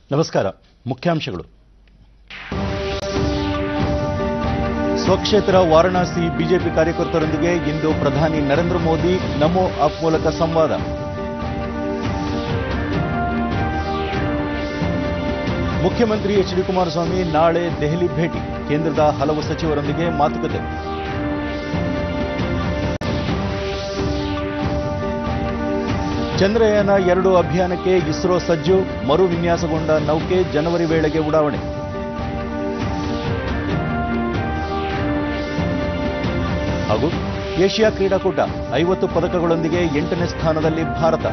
ನಮಸ್ಕಾರ ಮುಖ್ಯಾಂಶಗಳು ಸ್ವಕ್ಷೇತ್ರ ವಾರಣಾಸಿ ಬಿಜೆಪಿ ಕಾರ್ಯಕರ್ತರೊಂದಿಗೆ ಇಂದು ಪ್ರಧಾನಿ ನರೇಂದ್ರ ಮೋದಿ ನಮೋ ಆಪ್ ಮೂಲಕ ಸಂವಾದ ಮುಖ್ಯಮಂತ್ರಿ ಎಚ್ ಡಿ ಕುಮಾರಸ್ವಾಮಿ ನಾಳೆ ದೆಹಲಿ ಭೇಟಿ ಕೇಂದ್ರದ ಹಲವು ಸಚಿವರೊಂದಿಗೆ ಮಾತುಕತೆ ಚಂದ್ರಯಾನ ಎರಡು ಅಭಿಯಾನಕ್ಕೆ ಇಸ್ರೋ ಸಜ್ಜು ಮರು ವಿನ್ಯಾಸಗೊಂಡ ನೌಕೆ ಜನವರಿ ವೇಳೆಗೆ ಉಡಾವಣೆ ಹಾಗೂ ಏಷ್ಯಾ ಕ್ರೀಡಾಕೂಟ ಐವತ್ತು ಪದಕಗಳೊಂದಿಗೆ ಎಂಟನೇ ಸ್ಥಾನದಲ್ಲಿ ಭಾರತ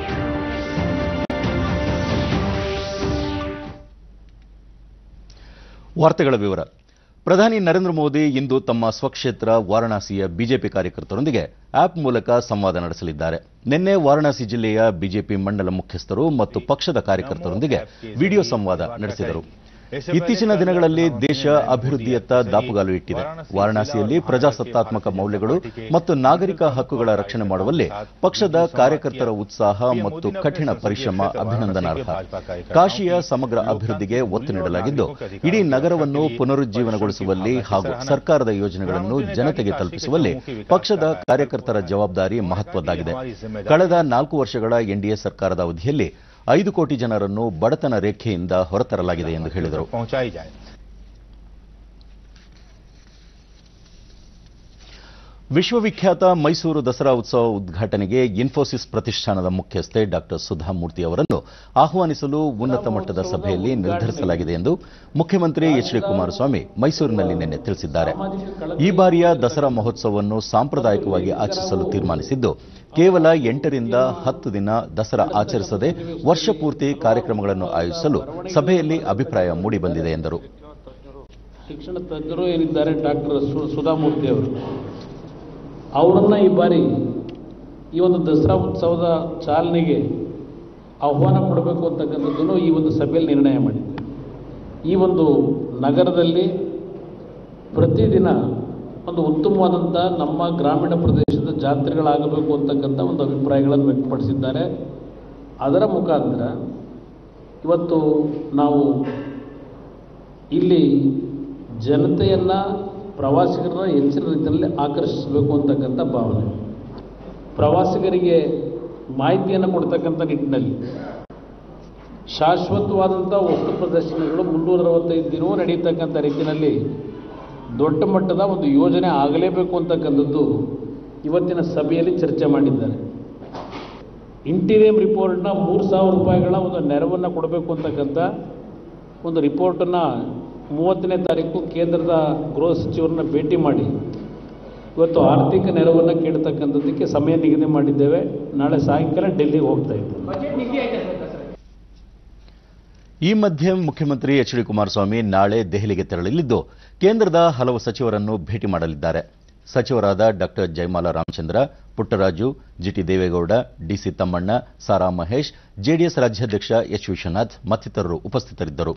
ವಾರ್ತೆಗಳ ವಿವರ ಪ್ರಧಾನಿ ನರೇಂದ್ರ ಮೋದಿ ಇಂದು ತಮ್ಮ ಸ್ವಕ್ಷೇತ್ರ ವಾರಣಾಸಿಯ ಬಿಜೆಪಿ ಕಾರ್ಯಕರ್ತರೊಂದಿಗೆ ಆಪ್ ಮೂಲಕ ಸಂವಾದ ನಡೆಸಲಿದ್ದಾರೆ ನಿನ್ನೆ ವಾರಣಾಸಿ ಜಿಲ್ಲೆಯ ಬಿಜೆಪಿ ಮಂಡಲ ಮುಖ್ಯಸ್ಥರು ಮತ್ತು ಪಕ್ಷದ ಕಾರ್ಯಕರ್ತರೊಂದಿಗೆ ವಿಡಿಯೋ ಸಂವಾದ ನಡೆಸಿದರು ಇತ್ತೀಚಿನ ದಿನಗಳಲ್ಲಿ ದೇಶ ಅಭಿವೃದ್ಧಿಯತ್ತ ದಾಪುಗಾಲು ಇಟ್ಟಿದೆ ವಾರಣಾಸಿಯಲ್ಲಿ ಪ್ರಜಾಸತ್ತಾತ್ಮಕ ಮೌಲ್ಯಗಳು ಮತ್ತು ನಾಗರಿಕ ಹಕ್ಕುಗಳ ರಕ್ಷಣೆ ಮಾಡುವಲ್ಲಿ ಪಕ್ಷದ ಕಾರ್ಯಕರ್ತರ ಉತ್ಸಾಹ ಮತ್ತು ಕಠಿಣ ಪರಿಶ್ರಮ ಅಭಿನಂದನಾರ್ಹ ಕಾಶಿಯ ಸಮಗ್ರ ಅಭಿವೃದ್ಧಿಗೆ ಒತ್ತು ನೀಡಲಾಗಿದ್ದು ಇಡೀ ನಗರವನ್ನು ಪುನರುಜ್ಜೀವನಗೊಳಿಸುವಲ್ಲಿ ಹಾಗೂ ಸರ್ಕಾರದ ಯೋಜನೆಗಳನ್ನು ಜನತೆಗೆ ತಲುಪಿಸುವಲ್ಲಿ ಪಕ್ಷದ ಕಾರ್ಯಕರ್ತರ ಜವಾಬ್ದಾರಿ ಮಹತ್ವದ್ದಾಗಿದೆ ಕಳೆದ ನಾಲ್ಕು ವರ್ಷಗಳ ಎನ್ಡಿಎ ಸರ್ಕಾರದ ಅವಧಿಯಲ್ಲಿ ಐದು ಕೋಟಿ ಜನರನ್ನು ಬಡತನ ರೇಖೆಯಿಂದ ಹೊರತರಲಾಗಿದೆ ಎಂದು ಹೇಳಿದರು पहुंचाई जाए ವಿಶ್ವವಿಖ್ಯಾತ ಮೈಸೂರು ದಸರಾ ಉತ್ಸವ ಉದ್ಘಾಟನೆಗೆ ಇನ್ಫೋಸಿಸ್ ಪ್ರತಿಷ್ಠಾನದ ಮುಖ್ಯಸ್ಥೆ ಡಾಕ್ಟರ್ ಸುಧಾಮೂರ್ತಿ ಅವರನ್ನು ಆಹ್ವಾನಿಸಲು ಉನ್ನತ ಮಟ್ಟದ ಸಭೆಯಲ್ಲಿ ನಿರ್ಧರಿಸಲಾಗಿದೆ ಎಂದು ಮುಖ್ಯಮಂತ್ರಿ ಎಚ್ ಡಿ ಕುಮಾರಸ್ವಾಮಿ ಮೈಸೂರಿನಲ್ಲಿ ನಿನ್ನೆ ತಿಳಿಸಿದ್ದಾರೆ ಈ ಬಾರಿಯ ದಸರಾ ಮಹೋತ್ಸವವನ್ನು ಸಾಂಪ್ರದಾಯಿಕವಾಗಿ ಆಚರಿಸಲು ತೀರ್ಮಾನಿಸಿದ್ದು ಕೇವಲ ಎಂಟರಿಂದ ಹತ್ತು ದಿನ ದಸರಾ ಆಚರಿಸದೆ ವರ್ಷ ಪೂರ್ತಿ ಕಾರ್ಯಕ್ರಮಗಳನ್ನು ಆಯೋಜಿಸಲು ಸಭೆಯಲ್ಲಿ ಅಭಿಪ್ರಾಯ ಮೂಡಿಬಂದಿದೆ ಎಂದರು ಶಿಕ್ಷಣ ತಜ್ಞರು ಏನಿದ್ದಾರೆ ಡಾಕ್ಟರ್ ಸು ಸುಧಾಮೂರ್ತಿ ಅವರು ಅವರನ್ನು ಈ ಬಾರಿ ಈ ಒಂದು ದಸರಾ ಉತ್ಸವದ ಚಾಲನೆಗೆ ಆಹ್ವಾನ ಕೊಡಬೇಕು ಅಂತಕ್ಕಂಥದ್ದನ್ನು ಈ ಒಂದು ಸಭೆಯಲ್ಲಿ ನಿರ್ಣಯ ಮಾಡಿದೆ ಈ ಒಂದು ನಗರದಲ್ಲಿ ಪ್ರತಿದಿನ ಒಂದು ಉತ್ತಮವಾದಂಥ ನಮ್ಮ ಗ್ರಾಮೀಣ ಪ್ರದೇಶದ ಜಾತ್ರೆಗಳಾಗಬೇಕು ಅಂತಕ್ಕಂಥ ಒಂದು ಅಭಿಪ್ರಾಯಗಳನ್ನು ವ್ಯಕ್ತಪಡಿಸಿದ್ದಾರೆ ಅದರ ಮುಖಾಂತರ ಇವತ್ತು ನಾವು ಇಲ್ಲಿ ಜನತೆಯನ್ನು ಪ್ರವಾಸಿಗರನ್ನ ಹೆಚ್ಚಿನ ರೀತಿಯಲ್ಲಿ ಆಕರ್ಷಿಸಬೇಕು ಅಂತಕ್ಕಂಥ ಭಾವನೆ ಪ್ರವಾಸಿಗರಿಗೆ ಮಾಹಿತಿಯನ್ನು ಕೊಡ್ತಕ್ಕಂಥ ನಿಟ್ಟಿನಲ್ಲಿ ಶಾಶ್ವತವಾದಂಥ ವಸ್ತು ಪ್ರದರ್ಶನಗಳು ಮುನ್ನೂರ ಅರವತ್ತೈದು ದಿನವೂ ನಡೆಯತಕ್ಕಂಥ ರೀತಿಯಲ್ಲಿ ದೊಡ್ಡ ಮಟ್ಟದ ಒಂದು ಯೋಜನೆ ಆಗಲೇಬೇಕು ಅಂತಕ್ಕಂಥದ್ದು ಇವತ್ತಿನ ಸಭೆಯಲ್ಲಿ ಚರ್ಚೆ ಮಾಡಿದ್ದಾರೆ ಇಂಟೀರಿಯಂ ರಿಪೋರ್ಟ್ನ ಮೂರು ಸಾವಿರ ರೂಪಾಯಿಗಳ ಒಂದು ನೆರವನ್ನು ಕೊಡಬೇಕು ಅಂತಕ್ಕಂಥ ಒಂದು ರಿಪೋರ್ಟನ್ನು ಮೂವತ್ತನೇ ತಾರೀಕು ಕೇಂದ್ರದ ಗೃಹ ಸಚಿವರನ್ನ ಭೇಟಿ ಮಾಡಿ ಇವತ್ತು ಆರ್ಥಿಕ ನೆರವನ್ನು ಕೇಳ್ತಕ್ಕಂಥದ್ದಕ್ಕೆ ಸಮಯ ನಿಗದಿ ಮಾಡಿದ್ದೇವೆ ನಾಳೆ ಸಾಯಂಕಾಲ ಡೆಲ್ಲಿಗೆ ಹೋಗ್ತಾ ಇದ್ದೇವೆ ಈ ಮಧ್ಯೆ ಮುಖ್ಯಮಂತ್ರಿ ಎಚ್ ಡಿ ಕುಮಾರಸ್ವಾಮಿ ನಾಳೆ ದೆಹಲಿಗೆ ತೆರಳಲಿದ್ದು ಕೇಂದ್ರದ ಹಲವು ಸಚಿವರನ್ನು ಭೇಟಿ ಮಾಡಲಿದ್ದಾರೆ ಸಚಿವರಾದ doctor Jayamala Ramachandra Puttaraju GT Deve Gowda DC Thammanna Sara Mahesh JDS ರಾಜ್ಯಾಧ್ಯಕ್ಷ ಎಚ್ ವಿಶ್ವನಾಥ್ ಮತ್ತಿತರರು ಉಪಸ್ಥಿತರಿದ್ದರು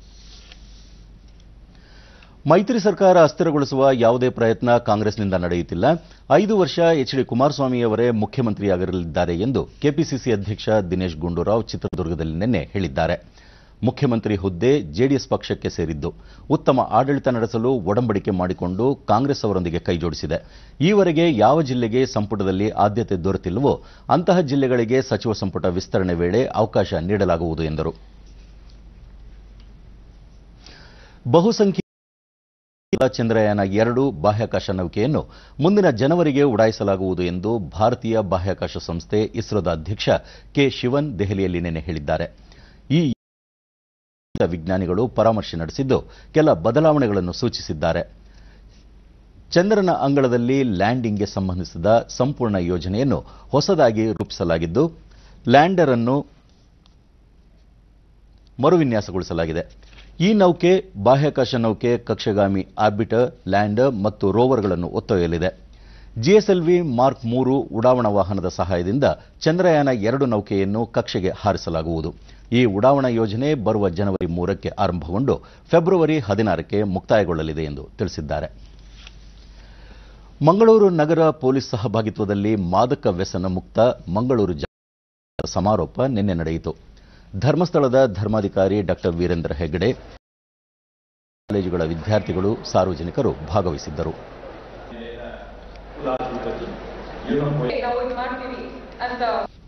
ಮೈತ್ರಿ ಸರ್ಕಾರ ಅಸ್ಥಿರಗೊಳಿಸುವ ಯಾವುದೇ ಪ್ರಯತ್ನ ಕಾಂಗ್ರೆಸ್ನಿಂದ ನಡೆಯುತ್ತಿಲ್ಲ ಐದು ವರ್ಷ ಎಚ್ ಡಿ ಕುಮಾರಸ್ವಾಮಿಯವರೇ ಮುಖ್ಯಮಂತ್ರಿಯಾಗಿರಲಿದ್ದಾರೆ ಎಂದು ಕೆಪಿಸಿಸಿ ಅಧ್ಯಕ್ಷ ದಿನೇಶ್ ಗುಂಡೂರಾವ್ ಚಿತ್ರದುರ್ಗದಲ್ಲಿ ನಿನ್ನೆ ಹೇಳಿದ್ದಾರೆ ಮುಖ್ಯಮಂತ್ರಿ ಹುದ್ದೆ ಜೆಡಿಎಸ್ ಪಕ್ಷಕ್ಕೆ ಸೇರಿದ್ದು ಉತ್ತಮ ಆಡಳಿತ ನಡೆಸಲು ಒಡಂಬಡಿಕೆ ಮಾಡಿಕೊಂಡು ಕಾಂಗ್ರೆಸ್ ಅವರೊಂದಿಗೆ ಕೈಜೋಡಿಸಿದೆ ಈವರೆಗೆ ಯಾವ ಜಿಲ್ಲೆಗೆ ಸಂಪುಟದಲ್ಲಿ ಆದ್ಯತೆ ದೊರೆತಿಲ್ಲವೋ ಅಂತಹ ಜಿಲ್ಲೆಗಳಿಗೆ ಸಚಿವ ಸಂಪುಟ ವಿಸ್ತರಣೆ ವೇಳೆ ಅವಕಾಶ ನೀಡಲಾಗುವುದು ಎಂದರು ಬಹುಸಂಖ್ಯೆ ಚಂದ್ರಯಾನ ಎರಡು ಬಾಹ್ಯಾಕಾಶ ನೌಕೆಯನ್ನು ಮುಂದಿನ ಜನವರಿಗೆ ಉಡಾಯಿಸಲಾಗುವುದು ಎಂದು ಭಾರತೀಯ ಬಾಹ್ಯಾಕಾಶ ಸಂಸ್ಥೆ ಇಸ್ರೋದ ಅಧ್ಯಕ್ಷ ಕೆ ಶಿವನ್ ದೆಹಲಿಯಲ್ಲಿ ನಿನ್ನೆ ಹೇಳಿದ್ದಾರೆ ಈ ವಿಜ್ಞಾನಿಗಳು ಪರಾಮರ್ಶೆ ನಡೆಸಿದ್ದು ಕೆಲ ಬದಲಾವಣೆಗಳನ್ನು ಸೂಚಿಸಿದ್ದಾರೆ ಚಂದ್ರನ ಅಂಗಳದಲ್ಲಿ ಲ್ಯಾಂಡಿಂಗ್ಗೆ ಸಂಬಂಧಿಸಿದ ಸಂಪೂರ್ಣ ಯೋಜನೆಯನ್ನು ಹೊಸದಾಗಿ ರೂಪಿಸಲಾಗಿದ್ದು ಲ್ಯಾಂಡರ್ ಅನ್ನು ಮರುವಿನ್ಯಾಸಗೊಳಿಸಲಾಗಿದೆ ಈ ನೌಕೆ ಬಾಹ್ಯಾಕಾಶ ನೌಕೆ ಕಕ್ಷಗಾಮಿ ಆರ್ಬಿಟರ್ ಲ್ಯಾಂಡರ್ ಮತ್ತು ರೋವರ್ಗಳನ್ನು ಒತ್ತೊಯ್ಯಲಿದೆ ಜಿಎಸ್ಎಲ್ವಿ ಮಾರ್ಕ್ ಮೂರು ಉಡಾವಣಾ ವಾಹನದ ಸಹಾಯದಿಂದ ಚಂದ್ರಯಾನ ಎರಡು ನೌಕೆಯನ್ನು ಕಕ್ಷೆಗೆ ಹಾರಿಸಲಾಗುವುದು ಈ ಉಡಾವಣಾ ಯೋಜನೆ ಬರುವ ಜನವರಿ ಮೂರಕ್ಕೆ ಆರಂಭಗೊಂಡು ಫೆಬ್ರವರಿ ಹದಿನಾರಕ್ಕೆ ಮುಕ್ತಾಯಗೊಳ್ಳಲಿದೆ ಎಂದು ತಿಳಿಸಿದ್ದಾರೆ ಮಂಗಳೂರು ನಗರ ಪೊಲೀಸ್ ಸಹಭಾಗಿತ್ವದಲ್ಲಿ ಮಾದಕ ವ್ಯಸನ ಮುಕ್ತ ಮಂಗಳೂರು ಜಾ- ಸಮಾರೋಪ ನಿನ್ನೆ ನಡೆಯಿತು ಧರ್ಮಸ್ಥಳದ ಧರ್ಮಾಧಿಕಾರಿ ಡಾಕ್ಟರ್ ವೀರೇಂದ್ರ ಹೆಗ್ಗಡೆ ಕಾಲೇಜುಗಳ ವಿದ್ಯಾರ್ಥಿಗಳು ಸಾರ್ವಜನಿಕರು ಭಾಗವಹಿಸಿದ್ದರು ನಾವು ಇದು ಮಾಡ್ತೀವಿ ಅಂತ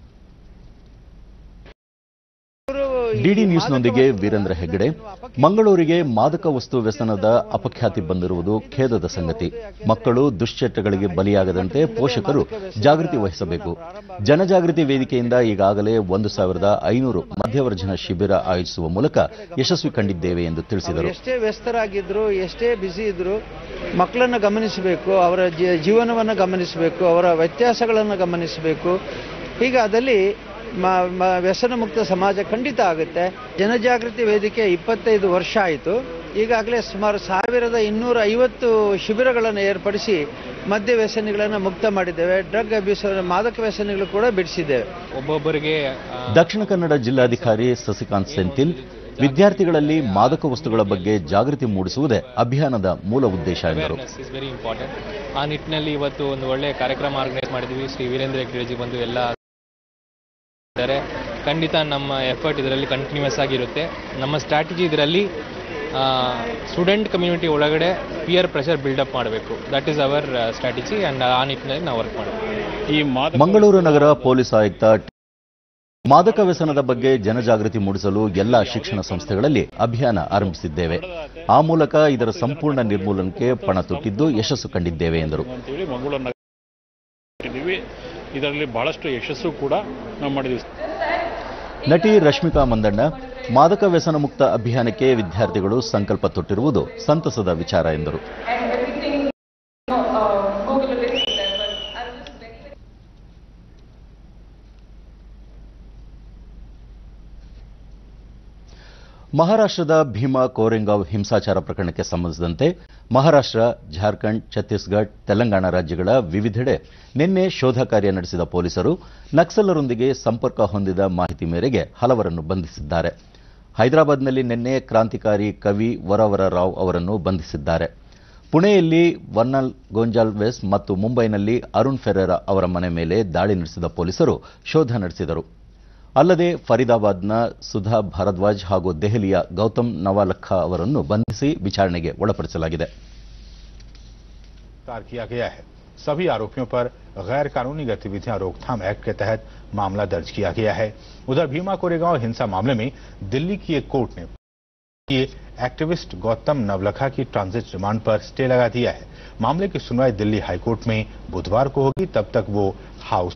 ಡಿಡಿ ನ್ಯೂಸ್ನೊಂದಿಗೆ ವೀರೇಂದ್ರ ಹೆಗ್ಗಡೆ ಮಂಗಳೂರಿಗೆ ಮಾದಕ ವಸ್ತು ವ್ಯಸನದ ಅಪಖ್ಯಾತಿ ಬಂದಿರುವುದು ಖೇದದ ಸಂಗತಿ ಮಕ್ಕಳು ದುಶ್ಚಟಗಳಿಗೆ ಬಲಿಯಾಗದಂತೆ ಪೋಷಕರು ಜಾಗೃತಿ ವಹಿಸಬೇಕು ಜನಜಾಗೃತಿ ವೇದಿಕೆಯಿಂದ ಈಗಾಗಲೇ ಒಂದು ಸಾವಿರದ ಐನೂರು ಮಧ್ಯವರ್ಜನ ಶಿಬಿರ ಆಯೋಜಿಸುವ ಮೂಲಕ ಯಶಸ್ವಿ ಕಂಡಿದ್ದೇವೆ ಎಂದು ತಿಳಿಸಿದರು ಎಷ್ಟೇ ವ್ಯಸ್ತರಾಗಿದ್ರು ಎಷ್ಟೇ ಬ್ಯುಸಿ ಇದ್ರು ಮಕ್ಕಳನ್ನು ಗಮನಿಸಬೇಕು ಅವರ ಜೀ- ಜೀವನವನ್ನು ಗಮನಿಸಬೇಕು ಅವರ ವ್ಯತ್ಯಾಸಗಳನ್ನು ಗಮನಿಸಬೇಕು ಹೀಗಾದಲ್ಲಿ ಮ- ಮ- ವ್ಯಸನ ಮುಕ್ತ ಸಮಾಜ ಖಂಡಿತ ಆಗುತ್ತೆ ಜನಜಾಗೃತಿ ವೇದಿಕೆ ಇಪ್ಪತ್ತೈದು ವರ್ಷ ಆಯಿತು ಈಗಾಗಲೇ ಸುಮಾರು ಸಾವಿರದ ಇನ್ನೂರ ಐವತ್ತು ಶಿಬಿರಗಳನ್ನು ಏರ್ಪಡಿಸಿ ಮದ್ಯ ವ್ಯಸನಿಗಳನ್ನು ಮುಕ್ತ ಮಾಡಿದ್ದೇವೆ ಡ್ರಗ್ ಅಬ್ಯೂಸ್ ಮಾದಕ ವ್ಯಸನಿಗಳು ಕೂಡ ಬಿಡಿಸಿದ್ದೇವೆ ಒಬ್ಬೊಬ್ಬರಿಗೆ ಆ, ದಕ್ಷಿಣ ಕನ್ನಡ ಜಿಲ್ಲಾಧಿಕಾರಿ ಸಸಿಕಾಂತ್ ಸೆಂಥಿಲ್ ವಿದ್ಯಾರ್ಥಿಗಳಲ್ಲಿ ಮಾದಕ ವಸ್ತುಗಳ ಬಗ್ಗೆ ಜಾಗೃತಿ ಮೂಡಿಸುವುದೇ ಅಭಿಯಾನದ ಮೂಲ ಉದ್ದೇಶ ಎಂದರು awareness is very important. ಆ ನಿಟ್ಟಿನಲ್ಲಿ ಇವತ್ತು ಒಂದು ಒಳ್ಳೆಯ ಕಾರ್ಯಕ್ರಮ ಆರ್ಗನೈಸ್ ಮಾಡಿದ್ವಿ ಶ್ರೀ ವೀರೇಂದ್ರ ಹೆಗ್ಗಡೆಜಿ ಬಂದು ಎಲ್ಲ ಇದ್ದಾರೆ ಖಂಡಿತ ನಮ್ಮ ಎಫರ್ಟ್ ಇದರಲ್ಲಿ ಕಂಟಿನ್ಯೂಸ್ ಆಗಿರುತ್ತೆ ನಮ್ಮ ಸ್ಟ್ರಾಟಜಿ ಇದರಲ್ಲಿ ಸ್ಟೂಡೆಂಟ್ ಕಮ್ಯುನಿಟಿ ಒಳಗಡೆ ಪಿಯರ್ ಪ್ರೆಷರ್ ಬಿಲ್ಡಪ್ ಮಾಡಬೇಕು that is our strategy and ಆ ನಿಟ್ಟಿನಲ್ಲಿ ನಾವು ವರ್ಕ್ ಮಾಡಬೇಕು ಈ ಮಾದಕ ಮಂಗಳೂರು ನಗರ ಪೊಲೀಸ್ ಆಯುಕ್ತ ಟಿ. ಮಾದಕ ವ್ಯಸನದ ಬಗ್ಗೆ ಜನಜಾಗೃತಿ ಮೂಡಿಸಲು ಎಲ್ಲ ಶಿಕ್ಷಣ ಸಂಸ್ಥೆಗಳಲ್ಲಿ ಅಭಿಯಾನ ಆರಂಭಿಸಿದ್ದೇವೆ ಆ ಮೂಲಕ ಇದರ ಸಂಪೂರ್ಣ ನಿರ್ಮೂಲನಕ್ಕೆ ಪಣ ತೊಟ್ಟಿದ್ದು ಯಶಸ್ಸು ಕಂಡಿದ್ದೇವೆ ಎಂದರು ಅಂತೇಳಿ ಮಂಗಳೂರು ಇದ್ದೀವಿ ಇದರಲ್ಲಿ ಬಹಳಷ್ಟು ಯಶಸ್ಸು ಕೂಡ ನಾವು ಮಾಡಿದ್ದೀವಿ ನಟಿ ರಶ್ಮಿಕಾ ಮಂದಣ್ಣ ಮಾದಕ ವ್ಯಸನ ಮುಕ್ತ ಅಭಿಯಾನಕ್ಕೆ ವಿದ್ಯಾರ್ಥಿಗಳು ಸಂಕಲ್ಪ ತೊಟ್ಟಿರುವುದು ಸಂತಸದ ವಿಚಾರ ಎಂದರು and everything you know, uh, Google it is there, but I'm just very, very ಮಹಾರಾಷ್ಟ್ರದ ಭೀಮಾ ಕೋರೆಂಗಾವ್ ಹಿಂಸಾಚಾರ ಪ್ರಕರಣಕ್ಕೆ ಸಂಬಂಧಿಸಿದಂತೆ ಮಹಾರಾಷ್ಟ್ರ ಜಾರ್ಖಂಡ್ ಛತ್ತೀಸ್ಗಢ ತೆಲಂಗಾಣ ರಾಜ್ಯಗಳ ವಿವಿಧೆಡೆ ನಿನ್ನೆ ಶೋಧ ಕಾರ್ಯ ನಡೆಸಿದ ಪೊಲೀಸರು ನಕ್ಸಲರೊಂದಿಗೆ ಸಂಪರ್ಕ ಹೊಂದಿದ ಮಾಹಿತಿ ಮೇರೆಗೆ ಹಲವರನ್ನು ಬಂಧಿಸಿದ್ದಾರೆ ಹೈದರಾಬಾದ್ನಲ್ಲಿ ನಿನ್ನೆ ಕ್ರಾಂತಿಕಾರಿ ಕವಿ ವರವರ ರಾವ್ ಅವರನ್ನು ಬಂಧಿಸಿದ್ದಾರೆ ಪುಣೆಯಲ್ಲಿ ವರ್ನಲ್ ಗೋಂಜಾಲ್ವೆಸ್ ಮತ್ತು ಮುಂಬೈನಲ್ಲಿ ಅರುಣ್ ಫೆರೇರಾ ಅವರ ಮನೆ ಮೇಲೆ ದಾಳಿ ನಡೆಸಿದ ಪೊಲೀಸರು ಶೋಧ ನಡೆಸಿದರು ಅಲ್ಲದೆ ಫರೀದಾಬಾದ್ನ ಸುಧಾ ಭಾರದ್ವಾಜ್ ಹಾಗೂ ದೆಹಲಿಯ ಗೌತಮ್ ನವಾಲಖಾ ಅವರನ್ನು ಬಂಧಿಸಿ ವಿಚಾರಣೆಗೆ ಒಳಪಡಿಸಲಾಗಿದೆ गिरफ्तार किया गया है सभी आरोपियों पर गैर कानूनी गतिविधियां रोकथाम एक्ट के तहत मामला दर्ज किया गया है उधर भीमा कोरेगांव हिंसा मामले में दिल्ली की एक कोर्ट ने ये एक्टिविस्ट गौतम नवलखा की ट्रांजिट रिमांड पर स्टे लगा दिया है मामले की सुनवाई दिल्ली हाईकोर्ट में बुधवार को होगी तब तक वो हाउस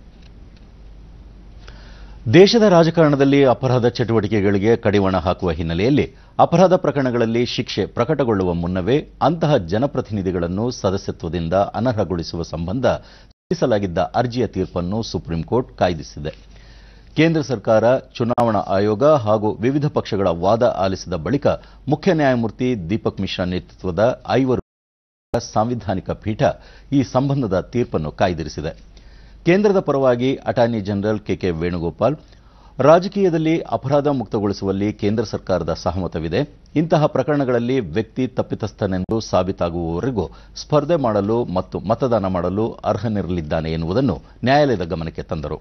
ದೇಶದ ರಾಜಕಾರಣದಲ್ಲಿ ಅಪರಾಧ ಚಟುವಟಿಕೆಗಳಿಗೆ ಕಡಿವಾಣ ಹಾಕುವ ಹಿನ್ನೆಲೆಯಲ್ಲಿ ಅಪರಾಧ ಪ್ರಕರಣಗಳಲ್ಲಿ ಶಿಕ್ಷೆ ಪ್ರಕಟಗೊಳ್ಳುವ ಮುನ್ನವೇ ಅಂತಹ ಜನಪ್ರತಿನಿಧಿಗಳನ್ನು ಸದಸ್ಯತ್ವದಿಂದ ಅನರ್ಹಗೊಳಿಸುವ ಸಂಬಂಧ ಸಲ್ಲಿಸಲಾಗಿದ್ದ ಅರ್ಜಿಯ ತೀರ್ಪನ್ನು ಸುಪ್ರೀಂ ಕೋರ್ಟ್ ಕಾಯ್ದಿರಿಸಿದೆ ಕೇಂದ್ರ ಸರ್ಕಾರ ಚುನಾವಣಾ ಆಯೋಗ ಹಾಗೂ ವಿವಿಧ ಪಕ್ಷಗಳ ವಾದ ಆಲಿಸಿದ ಬಳಿಕ ಮುಖ್ಯ ನ್ಯಾಯಮೂರ್ತಿ ದೀಪಕ್ ಮಿಶ್ರಾ ನೇತೃತ್ವದ ಐವರು ಸಾಂವಿಧಾನಿಕ ಪೀಠ ಈ ಸಂಬಂಧದ ತೀರ್ಪನ್ನು ಕಾಯ್ದಿರಿಸಿದೆ ಕೇಂದ್ರದ ಪರವಾಗಿ ಅಟಾರ್ನಿ ಜನರಲ್ ಕೆಕೆ ವೇಣುಗೋಪಾಲ್ ರಾಜಕೀಯದಲ್ಲಿ ಅಪರಾಧ ಮುಕ್ತಗೊಳಿಸುವಲ್ಲಿ ಕೇಂದ್ರ ಸರ್ಕಾರದ ಸಹಮತವಿದೆ ಇಂತಹ ಪ್ರಕರಣಗಳಲ್ಲಿ ವ್ಯಕ್ತಿ ತಪ್ಪಿತಸ್ಥನೆಂದು ಸಾಬೀತಾಗುವವರೆಗೂ ಸ್ಪರ್ಧೆ ಮಾಡಲು ಮತ್ತು ಮತದಾನ ಮಾಡಲು ಅರ್ಹನಿರಲಿದ್ದಾನೆ ಎನ್ನುವುದನ್ನು ನ್ಯಾಯಾಲಯದ ಗಮನಕ್ಕೆ ತಂದರು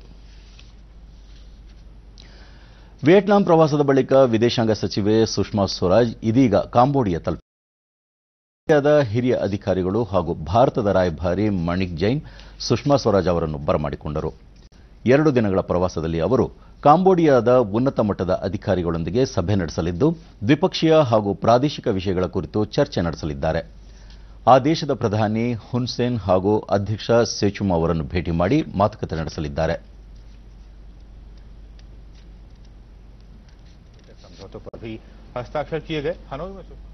ವಿಯೆಟ್ನಾಂ ಪ್ರವಾಸದ ಬಳಿಕ ವಿದೇಶಾಂಗ ಸಚಿವೆ ಸುಷ್ಮಾ ಸ್ವರಾಜ್ ಇದೀಗ ಕಾಂಬೋಡಿಯಾ ತಲುಪಿದ್ದಾರೆ ಇಂಡಿಯಾದ ಹಿರಿಯ ಅಧಿಕಾರಿಗಳು ಹಾಗೂ ಭಾರತದ ರಾಯಭಾರಿ ಮಣಿಕ್ ಜೈನ್ ಸುಷ್ಮಾ ಸ್ವರಾಜ್ ಅವರನ್ನು ಬರಮಾಡಿಕೊಂಡರು ಎರಡು ದಿನಗಳ ಪ್ರವಾಸದಲ್ಲಿ ಅವರು ಕಾಂಬೋಡಿಯಾದ ಉನ್ನತ ಮಟ್ಟದ ಅಧಿಕಾರಿಗಳೊಂದಿಗೆ ಸಭೆ ನಡೆಸಲಿದ್ದು ದ್ವಿಪಕ್ಷೀಯ ಹಾಗೂ ಪ್ರಾದೇಶಿಕ ವಿಷಯಗಳ ಕುರಿತು ಚರ್ಚೆ ನಡೆಸಲಿದ್ದಾರೆ ಆ ದೇಶದ ಪ್ರಧಾನಿ ಹುನ್ಸೇನ್ ಹಾಗೂ ಅಧ್ಯಕ್ಷ ಸೇಚುಮ್ ಅವರನ್ನು ಭೇಟಿ ಮಾಡಿ ಮಾತುಕತೆ ನಡೆಸಲಿದ್ದಾರೆ समझौतों पर भी हस्ताक्षर किए गए हनोई में सुषमा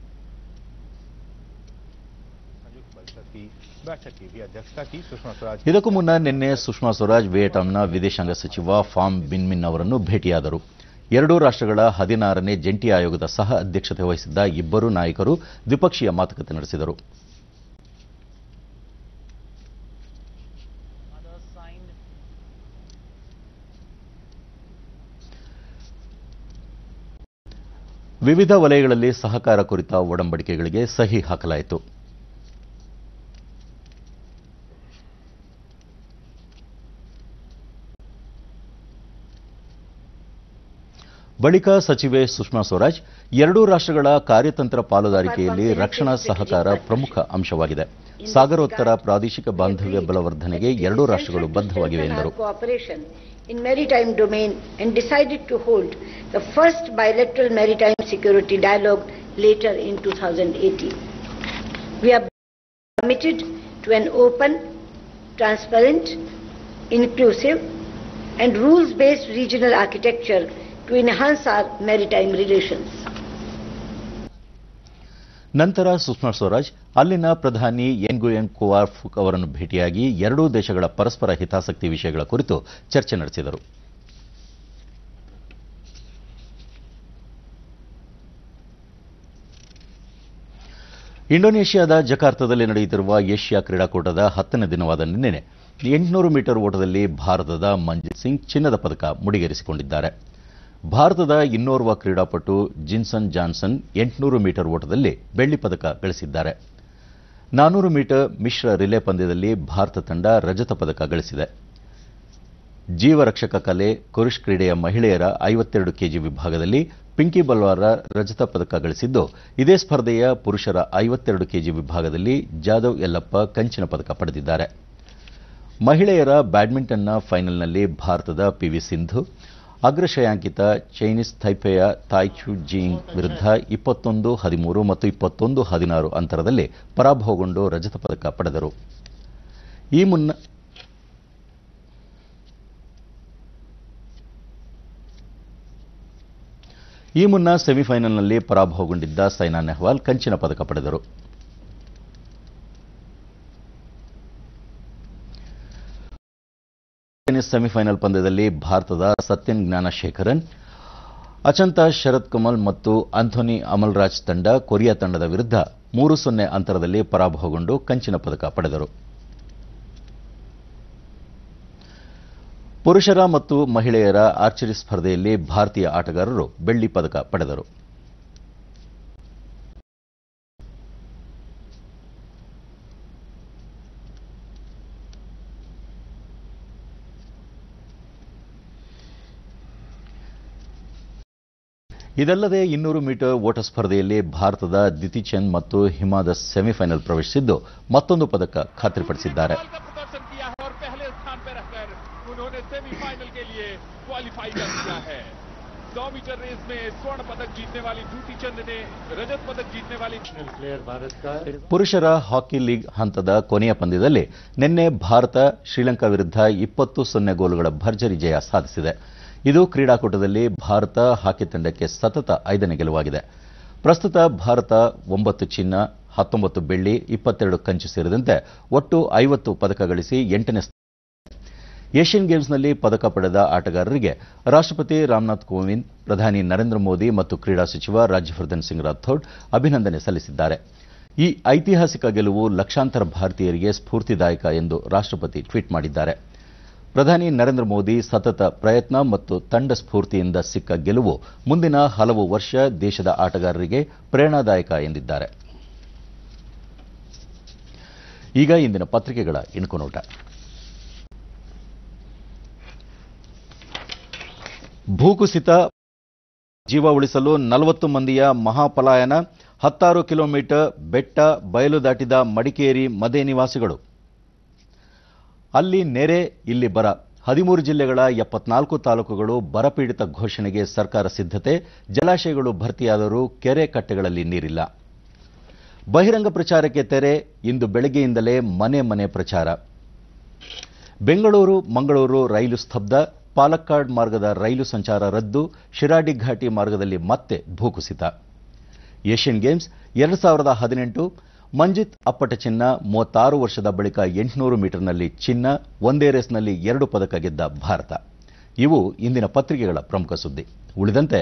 संयुक्त परिषद की बैठक की भी अध्यक्षता की सुषमा स्वराज ಇದಕ್ಕೂ ಮುನ್ನ ನಿನ್ನೆ ಸುಷ್ಮಾ ಸ್ವರಾಜ್ ವಿಯೆಟ್ನಾಂನ ವಿದೇಶಾಂಗ ಸಚಿವ ಫಾಮ್ ಬಿನ್ಮಿನ್ ಅವರನ್ನು ಭೇಟಿಯಾದರು ಎರಡೂ ರಾಷ್ಟ್ರಗಳ ಹದಿನಾರನೇ ಜಂಟಿ ಆಯೋಗದ ಸಹ ಅಧ್ಯಕ್ಷತೆ ವಹಿಸಿದ್ದ ಇಬ್ಬರೂ ನಾಯಕರು ದ್ವಿಪಕ್ಷೀಯ ಮಾತುಕತೆ ನಡೆಸಿದರು ವಿವಿಧ ವಲಯಗಳಲ್ಲಿ ಸಹಕಾರ ಕುರಿತ ಒಡಂಬಡಿಕೆಗಳಿಗೆ ಸಹಿ ಹಾಕಲಾಯಿತು ಬಳಿಕ ಸಚಿವೆ ಸುಷ್ಮಾ ಸ್ವರಾಜ್ ಎರಡೂ ರಾಷ್ಟ್ರಗಳ ಕಾರ್ಯತಂತ್ರ ಪಾಲುದಾರಿಕೆಯಲ್ಲಿ ರಕ್ಷಣಾ ಸಹಕಾರ ಪ್ರಮುಖ ಅಂಶವಾಗಿದೆ ಸಾಗರೋತ್ತರ ಪ್ರಾದೇಶಿಕ ಬಾಂಧವ್ಯ ಬಲವರ್ಧನೆಗೆ ಎರಡೂ ರಾಷ್ಟ್ರಗಳು ಬದ್ಧವಾಗಿವೆ ಎಂದರು cooperation in maritime domain and decided to hold the first bilateral maritime security dialogue later in 2018. We are committed to an open, transparent, inclusive and rules-based regional architecture to enhance our maritime relations. ನಂತರ ಸುಷ್ಮಾ ಸ್ವರಾಜ್ ಅಲ್ಲಿನ ಪ್ರಧಾನಿ ಎನ್ಗುಯೆನ್ ಕುವಾರ್ಫ್ ಅವರನ್ನು ಭೇಟಿಯಾಗಿ ಎರಡೂ ದೇಶಗಳ ಪರಸ್ಪರ ಹಿತಾಸಕ್ತಿ ವಿಷಯಗಳ ಕುರಿತು ಚರ್ಚೆ ನಡೆಸಿದರು ಇಂಡೋನೇಷ್ಯಾದ ಜಕಾರ್ತದಲ್ಲಿ ನಡೆಯುತ್ತಿರುವ ಏಷ್ಯಾ ಕ್ರೀಡಾಕೂಟದ ಹತ್ತನೇ ದಿನವಾದ ನಿನ್ನೆ ಎಂಟುನೂರು ಮೀಟರ್ ಓಟದಲ್ಲಿ ಭಾರತದ ಮಂಜಿತ್ ಸಿಂಗ್ ಚಿನ್ನದ ಪದಕ ಮುಡಿಗೇರಿಸಿಕೊಂಡಿದ್ದಾರೆ ಭಾರತದ ಇನ್ನೋರ್ವ ಕ್ರೀಡಾಪಟು ಜಿನ್ಸನ್ ಜಾನ್ಸನ್ ಎಂಟುನೂರು ಮೀಟರ್ ಓಟದಲ್ಲಿ ಬೆಳ್ಳಿ ಪದಕ ಗಳಿಸಿದ್ದಾರೆ ನಾನೂರು ಮೀಟರ್ ಮಿಶ್ರ ರಿಲೇ ಪಂದ್ಯದಲ್ಲಿ ಭಾರತ ತಂಡ ರಜತ ಪದಕ ಗಳಿಸಿದೆ ಜೀವರಕ್ಷಕ ಕಲೆ ಕುರುಷ್ ಕ್ರೀಡೆಯ ಮಹಿಳೆಯರ ಐವತ್ತೆರಡು ಕೆಜಿ ವಿಭಾಗದಲ್ಲಿ ಪಿಂಕಿ ಬಲ್ವಾರ ರಜತ ಪದಕ ಗಳಿಸಿದ್ದು ಇದೇ ಸ್ಪರ್ಧೆಯ ಪುರುಷರ ಐವತ್ತೆರಡು ಕೆಜಿ ವಿಭಾಗದಲ್ಲಿ ಜಾದವ್ ಯಲ್ಲಪ್ಪ ಕಂಚಿನ ಪದಕ ಪಡೆದಿದ್ದಾರೆ ಮಹಿಳೆಯರ ಬ್ಯಾಡ್ಮಿಂಟನ್ನ ಫೈನಲ್ನಲ್ಲಿ ಭಾರತದ ಪಿವಿ ಸಿಂಧು ಅಗ್ರಶ್ರೇಯಾಂಕಿತ ಚೈನೀಸ್ ಥೈಪೆಯ ತಾಯ್ಚು ಜೀಂಗ್ ವಿರುದ್ಧ ಇಪ್ಪತ್ತೊಂದು ಹದಿಮೂರು ಮತ್ತು ಇಪ್ಪತ್ತೊಂದು ಹದಿನಾರು ಅಂತರದಲ್ಲಿ ಪರಾಭವಗೊಂಡು ರಜತ ಪದಕ ಪಡೆದರು ಈ ಮುನ್ನ ಈ ಮುನ್ನ ಸೆಮಿಫೈನಲ್ನಲ್ಲಿ ಪರಾಭವಗೊಂಡಿದ್ದ ಸೈನಾ ನೆಹ್ವಾಲ್ ಕಂಚಿನ ಪದಕ ಪಡೆದರು ಟೆನ್ನಿಸ್ ಸೆಮಿಫೈನಲ್ ಪಂದ್ಯದಲ್ಲಿ ಭಾರತದ ಸತ್ಯನ್ ಜ್ಞಾನಶೇಖರನ್ ಅಚಂತ ಶರತ್ ಕಮಲ್ ಮತ್ತು ಅಂಥೋನಿ ಅಮಲ್ರಾಜ್ ತಂಡ ಕೊರಿಯಾ ತಂಡದ ವಿರುದ್ಧ ಮೂರು ಸೊನ್ನೆ ಅಂತರದಲ್ಲಿ ಪರಾಭವಗೊಂಡು ಕಂಚಿನ ಪದಕ ಪಡೆದರು ಪುರುಷರ ಮತ್ತು ಮಹಿಳೆಯರ ಆರ್ಚರಿ ಸ್ಪರ್ಧೆಯಲ್ಲಿ ಭಾರತೀಯ ಆಟಗಾರರು ಬೆಳ್ಳಿ ಪದಕ ಪಡೆದರು ಇದಲ್ಲದೆ ಇನ್ನೂರು ಮೀಟರ್ ಓಟ ಸ್ಪರ್ಧೆಯಲ್ಲಿ ಭಾರತದ ದಿತಿ ಚಂದ್ ಮತ್ತು ಹಿಮಾದಾಸ್ ಸೆಮಿಫೈನಲ್ ಪ್ರವೇಶಿಸಿದ್ದು ಮತ್ತೊಂದು ಪದಕ ಖಾತ್ರಿಪಡಿಸಿದ್ದಾರೆ का प्रदर्शन किया है और पहले स्थान पर रहकर उन्होंने सेमीफाइनल के लिए क्वालिफाई कर लिया है सौ मीटर रेस में स्वर्ण पदक जीतने वाली ड्यूटी चंद ने रजत पदक जीतने वाली प्लेयर भारत का ಪುರುಷರ ಹಾಕಿ ಲೀಗ್ ಹಂತದ ಕೊನೆಯ ಪಂದ್ಯದಲ್ಲಿ ನಿನ್ನೆ ಭಾರತ ಶ್ರೀಲಂಕಾ ವಿರುದ್ಧ ಇಪ್ಪತ್ತು ಸೊನ್ನೆ ಗೋಲುಗಳ ಭರ್ಜರಿ ಜಯ ಸಾಧಿಸಿದೆ ಇದು ಕ್ರೀಡಾಕೂಟದಲ್ಲಿ ಭಾರತ ಹಾಕಿ ತಂಡಕ್ಕೆ ಸತತ ಐದನೇ ಗೆಲುವಾಗಿದೆ ಪ್ರಸ್ತುತ ಭಾರತ ಒಂಬತ್ತು ಚಿನ್ನ ಹತ್ತೊಂಬತ್ತು ಬೆಳ್ಳಿ ಇಪ್ಪತ್ತೆರಡು ಕಂಚು ಸೇರಿದಂತೆ ಒಟ್ಟು ಐವತ್ತು ಪದಕ ಗಳಿಸಿ ಎಂಟನೇ ಸ್ಥಾನ ಏಷ್ಯನ್ ಗೇಮ್ಸ್ನಲ್ಲಿ ಪದಕ ಪಡೆದ ಆಟಗಾರರಿಗೆ ರಾಷ್ಟ್ರಪತಿ ರಾಮನಾಥ್ ಕೋವಿಂದ್ ಪ್ರಧಾನಿ ನರೇಂದ್ರ ಮೋದಿ ಮತ್ತು ಕ್ರೀಡಾ ಸಚಿವ ರಾಜ್ಯವರ್ಧನ್ ಸಿಂಗ್ ರಾಥೋಡ್ ಅಭಿನಂದನೆ ಸಲ್ಲಿಸಿದ್ದಾರೆ ಈ ಐತಿಹಾಸಿಕ ಗೆಲುವು ಲಕ್ಷಾಂತರ ಭಾರತೀಯರಿಗೆ ಸ್ಫೂರ್ತಿದಾಯಕ ಎಂದು ರಾಷ್ಟ್ರಪತಿ ಟ್ವೀಟ್ ಮಾಡಿದ್ದಾರೆ ಪ್ರಧಾನಿ ನರೇಂದ್ರ ಮೋದಿ ಸತತ ಪ್ರಯತ್ನ ಮತ್ತು ತಂಡ ಸ್ಫೂರ್ತಿಯಿಂದ ಸಿಕ್ಕ ಗೆಲುವು ಮುಂದಿನ ಹಲವು ವರ್ಷ ದೇಶದ ಆಟಗಾರರಿಗೆ ಪ್ರೇರಣಾದಾಯಕ ಎಂದಿದ್ದಾರೆ ಈಗ ಇಂದಿನ ಪತ್ರಿಕೆಗಳ ಇಣುಕು ನೋಟ ಭೂಕುಸಿತ ಜೀವ ಉಳಿಸಲು ನಲವತ್ತು ಮಂದಿಯ ಮಹಾಪಲಾಯನ ಹತ್ತಾರು ಕಿಲೋಮೀಟರ್ ಬೆಟ್ಟ ಬಯಲು ದಾಟಿದ ಮಡಿಕೇರಿ ಮದೆ ನಿವಾಸಿಗಳು ಅಲ್ಲಿ ನೆರೆ ಇಲ್ಲಿ ಬರ ಹದಿಮೂರು ಜಿಲ್ಲೆಗಳ ಎಪ್ಪತ್ನಾಲ್ಕು ತಾಲೂಕುಗಳು ಬರಪೀಡಿತ ಘೋಷಣೆಗೆ ಸರ್ಕಾರ ಸಿದ್ಧತೆ ಜಲಾಶಯಗಳು ಭರ್ತಿಯಾದರೂ ಕೆರೆ ಕಟ್ಟೆಗಳಲ್ಲಿ ನೀರಿಲ್ಲ ಬಹಿರಂಗ ಪ್ರಚಾರಕ್ಕೆ ತೆರೆ ಇಂದು ಬೆಳಗ್ಗೆಯಿಂದಲೇ ಮನೆ ಮನೆ ಪ್ರಚಾರ ಬೆಂಗಳೂರು ಮಂಗಳೂರು ರೈಲು ಸ್ತಬ್ಧ ಪಾಲಕ್ಕಾಡ್ ಮಾರ್ಗದ ರೈಲು ಸಂಚಾರ ರದ್ದು ಶಿರಾಡಿ ಘಾಟಿ ಮಾರ್ಗದಲ್ಲಿ ಮತ್ತೆ ಭೂಕುಸಿತ ಏಷ್ಯನ್ ಗೇಮ್ಸ್ ಎರಡು ಸಾವಿರದ ಹದಿನೆಂಟು ಮಂಜಿತ್ ಅಪ್ಪಟ ಚಿನ್ನ ಮೂವತ್ತಾರು ವರ್ಷದ ಬಳಿಕ ಎಂಟುನೂರು ಮೀಟರ್ನಲ್ಲಿ ಚಿನ್ನ ಒಂದೇ ರೇಸ್ನಲ್ಲಿ ಎರಡು ಪದಕ ಗೆದ್ದ ಭಾರತ ಇವು ಇಂದಿನ ಪತ್ರಿಕೆಗಳ ಪ್ರಮುಖ ಸುದ್ದಿ ಉಳಿದಂತೆ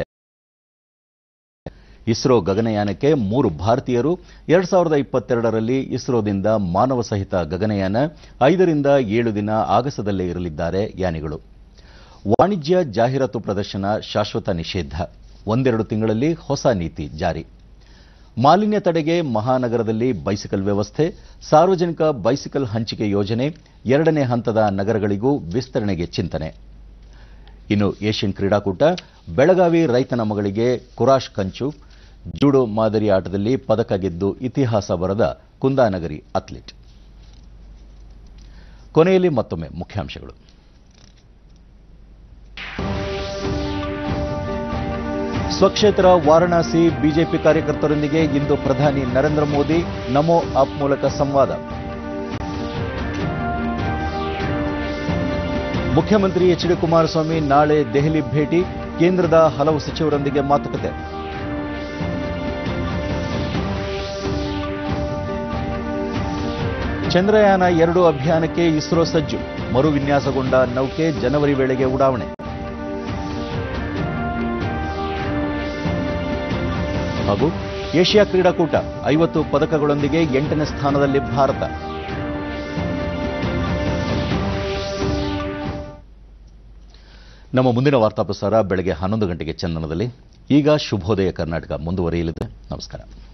ಇಸ್ರೋ ಗಗನಯಾನಕ್ಕೆ ಮೂರು ಭಾರತೀಯರು ಎರಡ್ ಸಾವಿರದ ಇಪ್ಪತ್ತೆರಡರಲ್ಲಿ ಇಸ್ರೋದಿಂದ ಮಾನವ ಸಹಿತ ಗಗನಯಾನ ಐದರಿಂದ ಏಳು ದಿನ ಆಗಸದಲ್ಲೇ ಇರಲಿದ್ದಾರೆ ಯಾನಿಗಳು ವಾಣಿಜ್ಯ ಜಾಹೀರಾತು ಪ್ರದರ್ಶನ ಶಾಶ್ವತ ನಿಷೇಧ ಒಂದೆರಡು ತಿಂಗಳಲ್ಲಿ ಹೊಸ ನೀತಿ ಜಾರಿ ಮಾಲಿನ್ಯ ತಡೆಗೆ ಮಹಾನಗರದಲ್ಲಿ ಬೈಸಿಕಲ್ ವ್ಯವಸ್ಥೆ ಸಾರ್ವಜನಿಕ ಬೈಸಿಕಲ್ ಹಂಚಿಕೆ ಯೋಜನೆ ಎರಡನೇ ಹಂತದ ನಗರಗಳಿಗೂ ವಿಸ್ತರಣೆಗೆ ಚಿಂತನೆ ಇನ್ನು ಏಷ್ಯನ್ ಕ್ರೀಡಾಕೂಟ ಬೆಳಗಾವಿ ರೈತನ ಮಗಳಿಗೆ ಕುರಾಶ್ ಕಂಚು ಜೂಡೋ ಮಾದರಿ ಆಟದಲ್ಲಿ ಪದಕ ಗೆದ್ದು ಇತಿಹಾಸ ಬರೆದ ಕುಂದಾನಗರಿ ಅಥ್ಲೀಟ್ ಕೊನೆಯಲ್ಲಿ ಮತ್ತೊಮ್ಮೆ ಮುಖ್ಯಾಂಶಗಳು ಸ್ವಕ್ಷೇತ್ರ ವಾರಣಾಸಿ ಬಿಜೆಪಿ ಕಾರ್ಯಕರ್ತರೊಂದಿಗೆ ಇಂದು ಪ್ರಧಾನಿ ನರೇಂದ್ರ ಮೋದಿ ನಮೋ ಆಪ್ ಮೂಲಕ ಸಂವಾದ ಮುಖ್ಯಮಂತ್ರಿ ಎಚ್ ಡಿ ಕುಮಾರಸ್ವಾಮಿ ನಾಳೆ ದೆಹಲಿ ಭೇಟಿ ಕೇಂದ್ರದ ಹಲವು ಸಚಿವರೊಂದಿಗೆ ಮಾತುಕತೆ ಚಂದ್ರಯಾನ ಎರಡು ಅಭಿಯಾನಕ್ಕೆ ಇಸ್ರೋ ಸಜ್ಜು ಮರು ವಿನ್ಯಾಸಗೊಂಡ ನೌಕೆ ಜನವರಿ ವೇಳೆಗೆ ಉಡಾವಣೆ ಹಾಗೂ ಏಷ್ಯಾ ಕ್ರೀಡಾಕೂಟ ಐವತ್ತು ಪದಕಗಳೊಂದಿಗೆ ಎಂಟನೇ ಸ್ಥಾನದಲ್ಲಿ ಭಾರತ ನಮ್ಮ ಮುಂದಿನ ವಾರ್ತಾ ಪ್ರಸಾರ ಬೆಳಗ್ಗೆ ಹನ್ನೊಂದು ಗಂಟೆಗೆ ಚಂದನದಲ್ಲಿ ಈಗ ಶುಭೋದಯ ಕರ್ನಾಟಕ ಮುಂದುವರಿಯಲಿದೆ ನಮಸ್ಕಾರ